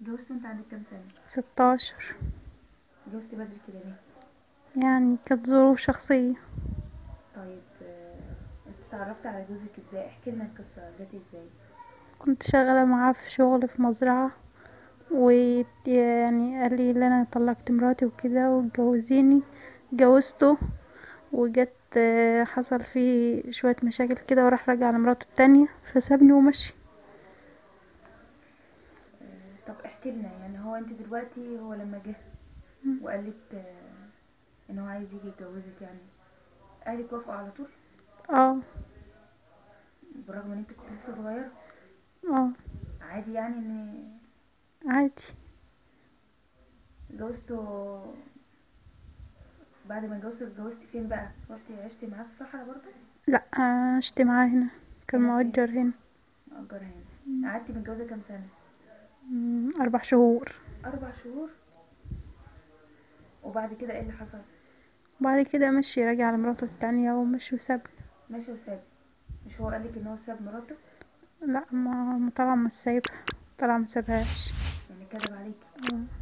اتجوزت وانت عندك كام سنة ستاشر اتجوزت بدري كده ليه يعني كانت ظروف شخصية طيب آه، انت اتعرفت على جوزك ازاي احكي لنا القصة جت ازاي كنت شغالة معاه في شغل في مزرعة ويعني قال لي ان انا طلقت مراتي وكده واتجوزيني اتجوزته وجت آه، حصل فيه شوية مشاكل كده وراح رجع لمراته التانية فسابني ومشي آه، طب احكي لنا يعني هو انت دلوقتي هو لما جه وقال لك آه، ان هو عايز يجي يتجوزك يعني اهلك وافقوا على طول اه بالرغم ان انت كنت لسه صغيرة اه عادي يعني ان عادي اتجوزته بعد ما اتجوزت اتجوزتي فين بقى رحتي عشتي معاه في الصحراء برضه لا آه، عشت معاه هنا كان هنا فين؟ مؤجر هنا مأجر هنا قعدتي متجوزة كام سنة مم، أربع شهور أربع شهور وبعد كده ايه اللي حصل بعد كده مشي رجع لمراته التانية ومشي وسابني ماشي وساب مش هو قالك ان هو ساب مراته لا ما ما طبعا مش سايبها طبعا ما سابهاش يعني كذب عليك آه.